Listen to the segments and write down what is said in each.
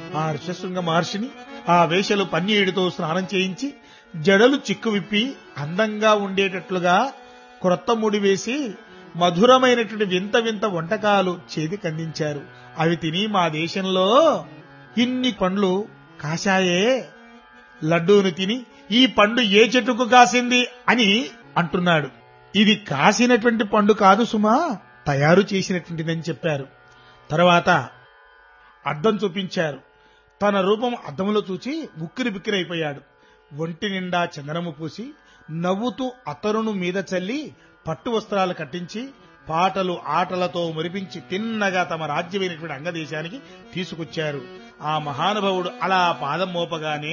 ఆ ఋషశృంగ మహర్షిని ఆ వేషలు పన్నీయుడితో స్నానం చేయించి జడలు చిక్కు విప్పి అందంగా ఉండేటట్లుగా క్రొత్త ముడి వేసి మధురమైనటువంటి వింత వింత వంటకాలు చేతికి అందించారు అవి తిని మా దేశంలో ఇన్ని పండ్లు కాశాయే లడ్డూను తిని ఈ పండు ఏ చెట్టుకు కాసింది అని అంటున్నాడు ఇది కాసినటువంటి పండు కాదు సుమా తయారు చేసినటువంటిదని చెప్పారు తర్వాత అద్దం చూపించారు తన రూపం అద్దంలో చూచి ఉక్కిరి బిక్కిరైపోయాడు ఒంటి నిండా చందనము పూసి నవ్వుతూ అతరును మీద చల్లి పట్టు వస్త్రాలు కట్టించి పాటలు ఆటలతో మురిపించి తిన్నగా తమ రాజ్యమైనటువంటి అంగదేశానికి తీసుకొచ్చారు ఆ మహానుభావుడు అలా పాదం మోపగానే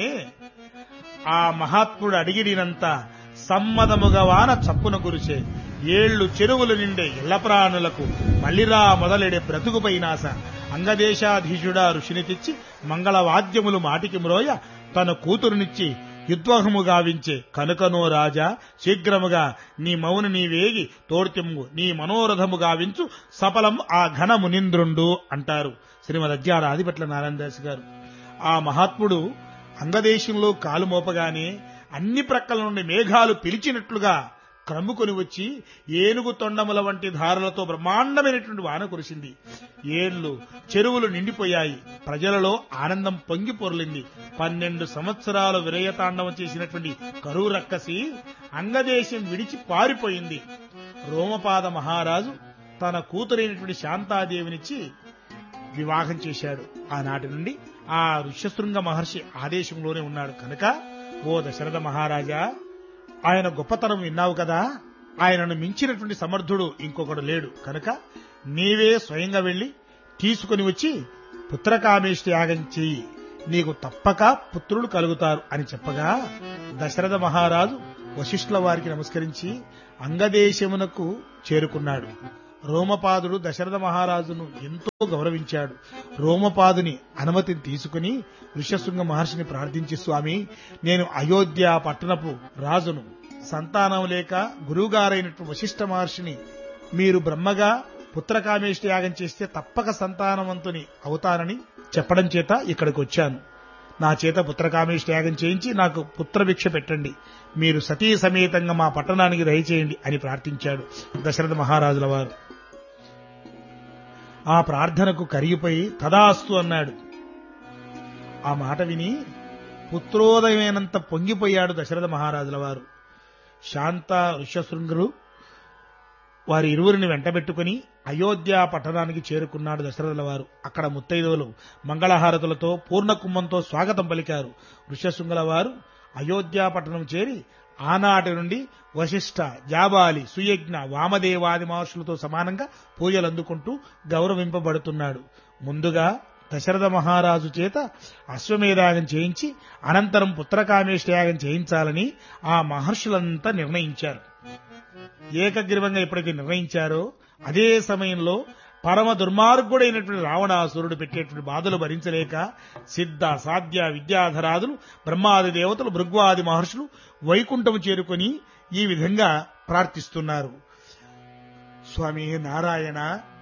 ఆ మహాత్ముడు అడిగిడినంత సమ్మదముగా వాన చప్పున కురిసే ఏళ్లు చెరువులు నిండే ఇళ్ల ప్రాణులకు మళ్ళీరా మొదలెడే బ్రతుకుపైనాస అంగదేశాధీశుడా ఋషిని తెచ్చి మంగళవాద్యములు మాటికి మ్రోయ తన కూతురునిచ్చి యుద్వహము గావించే కనుకనో రాజా శీఘ్రముగా నీ మౌని నీ వేగి తోడ్తిమ్ము నీ మనోరథము గావించు సఫలం ఆ ఘన మునింద్రుండు అంటారు శ్రీమద్ అద్యార ఆదిపట్ల నారాయణదాస్ గారు ఆ మహాత్ముడు అంగదేశంలో కాలు మోపగానే అన్ని ప్రక్కల నుండి మేఘాలు పిలిచినట్లుగా క్రమ్ముకొని వచ్చి ఏనుగు తొండముల వంటి ధారలతో బ్రహ్మాండమైనటువంటి వాన కురిసింది ఏళ్లు చెరువులు నిండిపోయాయి ప్రజలలో ఆనందం పొంగి పొర్లింది పన్నెండు సంవత్సరాలు విరయతాండవం చేసినటువంటి కరువు రక్కసి అంగదేశం విడిచి పారిపోయింది రోమపాద మహారాజు తన కూతురైనటువంటి శాంతాదేవినిచ్చి వివాహం చేశాడు ఆనాటి నుండి ఆ ఋష్యశృంగ మహర్షి ఆదేశంలోనే ఉన్నాడు కనుక ఓ దశరథ మహారాజా ఆయన గొప్పతనం విన్నావు కదా ఆయనను మించినటువంటి సమర్థుడు ఇంకొకడు లేడు కనుక నీవే స్వయంగా వెళ్లి తీసుకుని వచ్చి పుత్రకామేష్టి యాగం చెయ్యి నీకు తప్పక పుత్రులు కలుగుతారు అని చెప్పగా దశరథ మహారాజు వశిష్ఠుల వారికి నమస్కరించి అంగదేశమునకు చేరుకున్నాడు రోమపాదుడు దశరథ మహారాజును ఎంతో గౌరవించాడు రోమపాదుని అనుమతిని తీసుకుని ఋషశృంగ మహర్షిని ప్రార్థించి స్వామి నేను అయోధ్య పట్టణపు రాజును సంతానం లేక గురువుగారైనటువంటి వశిష్ఠ మహర్షిని మీరు బ్రహ్మగా పుత్రకామేష్ట యాగం చేస్తే తప్పక సంతానవంతుని అవుతానని చెప్పడం చేత ఇక్కడికి వచ్చాను నా చేత పుత్రకామేష్ట యాగం చేయించి నాకు పుత్రభిక్ష పెట్టండి మీరు సతీ సమేతంగా మా పట్టణానికి దయచేయండి అని ప్రార్థించాడు దశరథ మహారాజుల వారు ఆ ప్రార్థనకు కరిగిపోయి తదాస్తు అన్నాడు ఆ మాట విని పుత్రోదయమైనంత పొంగిపోయాడు దశరథ మహారాజుల వారు శాంత ఋష్యశృంగులు వారి ఇరువురిని వెంటబెట్టుకుని అయోధ్య పట్టణానికి చేరుకున్నాడు దశరథుల వారు అక్కడ ముత్తైదువులు మంగళహారతులతో పూర్ణ కుంభంతో స్వాగతం పలికారు ఋష్యశృంగుల వారు అయోధ్య పట్టణం చేరి ఆనాటి నుండి వశిష్ఠ జాబాలి సుయజ్ఞ వామదేవాది మహర్షులతో సమానంగా పూజలు అందుకుంటూ గౌరవింపబడుతున్నాడు ముందుగా దశరథ మహారాజు చేత అశ్వమేధాగం చేయించి అనంతరం పుత్రకామేష్టయాగం చేయించాలని ఆ మహర్షులంతా నిర్ణయించారు ఏకగ్రీవంగా ఎప్పుడైతే నిర్ణయించారో అదే సమయంలో పరమ దుర్మార్గుడైనటువంటి రావణాసురుడు పెట్టేటువంటి బాధలు భరించలేక సిద్ధ సాధ్య విద్యాధరాదులు బ్రహ్మాది దేవతలు భృగ్వాది మహర్షులు వైకుంఠము చేరుకొని ఈ విధంగా ప్రార్థిస్తున్నారు స్వామి నారాయణ